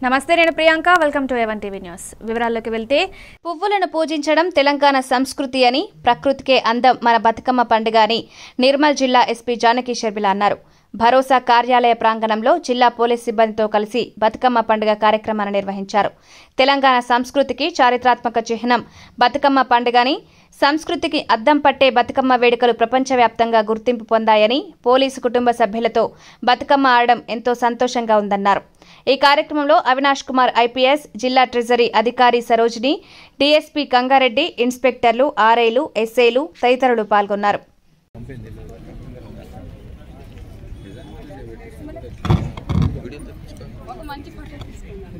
నమస్తే నేను Priyanka welcome to ఎవన్ టీవీ న్యూస్ వివరాల్లోకి వెళ్తే పువ్వులను పూజించడం తెలంగాణ సంస్కృతి అని ప్రకృతికే అందం మన బతుకమ్మ పండుగ అని నిర్మల్ జిల్లా ఎస్పీ జానకి షర్మిల అన్నారు భరోసా కార్యాలయ ప్రాంగణంలో జిల్లా పోలీస్ సిబ్బందితో కలిసి బతుకమ్మ పండుగ కార్యక్రమాన్ని నిర్వహించారు తెలంగాణ సంస్కృతికి చారిత్రాత్మక చిహ్నం బతుకమ్మ పండుగని సంస్కృతికి అద్దం పట్టే బతుకమ్మ వేడుకలు ప్రపంచవ్యాప్తంగా గుర్తింపు పొందాయని పోలీసు కుటుంబ సభ్యులతో బతుకమ్మ ఆడడం ఎంతో సంతోషంగా ఉందన్నారు ఈ కార్యక్రమంలో అవినాష్ కుమార్ ఐపీఎస్ జిల్లా ట్రెజరీ అధికారి సరోజిని డీఎస్పీ కంగారెడ్డి ఇన్స్పెక్టర్లు ఆర్ఐలు ఎస్ఐలు తదితరులు పాల్గొన్నారు ఒక మంచి ఫోటో తీసుకుందాం